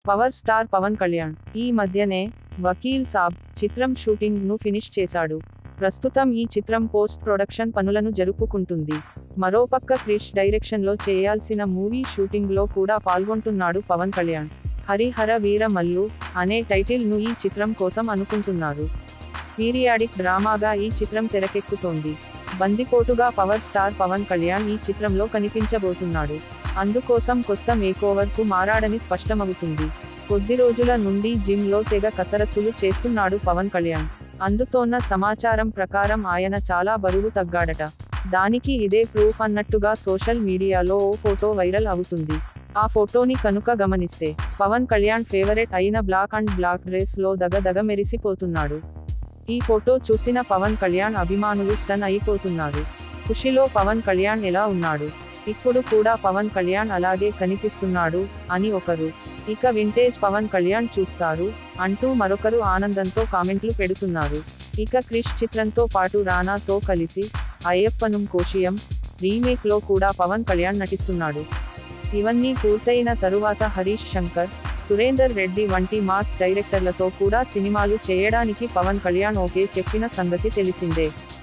power star Pawan Kalyan ఈ మధ్యనే వకీల్ సాబ్ చిత్రం షూటింగ్ ను ఫినిష్ చేశాడు ప్రస్తుతం ఈ చిత్రం పోస్ట్ ప్రొడక్షన్ పనులను జరుపుకుంటుంది మరోపక్క క్రిష్ డైరెక్షన్ లో చేయాల్సిన మూవీ షూటింగ్ లో కూడా పాల్గొంటున్నాడు పవన్ కళ్యాణ్ హరిహర వీర మల్లు అనే టైటిల్ ను ఈ చిత్రం కోసం అనుకుంటున్నారు పీరియాడిక్ డ్రామాగా ఈ చిత్రం తెరకెక్కుతోంది బందిపోటుగా పవర్ స్టార్ పవన్ కళ్యాణ్ ఈ చిత్రంలో కనిపించబోతున్నాడు అందుకోసం కొత్త మేకోవర్ కు మారాడని స్పష్టమవుతుంది కొద్ది రోజుల నుండి జిమ్ లో తెగ కసరత్తులు చేస్తున్నాడు పవన్ కళ్యాణ్ అందుతోన్న సమాచారం ప్రకారం ఆయన చాలా బరువు తగ్గాడట దానికి ఇదే ప్రూఫ్ అన్నట్టుగా సోషల్ మీడియాలో ఓ ఫోటో వైరల్ అవుతుంది ఆ ఫోటోని కనుక గమనిస్తే పవన్ కళ్యాణ్ ఫేవరెట్ అయిన బ్లాక్ అండ్ బ్లాక్ డ్రెస్ లో దగదగ మెరిసిపోతున్నాడు ఈ ఫోటో చూసిన పవన్ కళ్యాణ్ అభిమానులు స్టన్ అయిపోతున్నారు ఖుషిలో పవన్ కళ్యాణ్ ఎలా ఉన్నాడు ఇప్పుడు కూడా పవన్ కళ్యాణ్ అలాగే కనిపిస్తున్నాడు అని ఒకరు ఇక వింటేజ్ పవన్ కళ్యాణ్ చూస్తారు అంటూ మరొకరు ఆనందంతో కామెంట్లు పెడుతున్నారు ఇక క్రిష్ చిత్రంతో పాటు రానాతో కలిసి అయ్యప్పనుం కోశియం రీమేక్ లో కూడా పవన్ కళ్యాణ్ నటిస్తున్నాడు ఇవన్నీ పూర్తయిన తరువాత హరీష్ శంకర్ సురేందర్ రెడ్డి వంటి మాస్ డైరెక్టర్లతో కూడా సినిమాలు చేయడానికి పవన్ కళ్యాణ్ ఓకే చెప్పిన సంగతి తెలిసిందే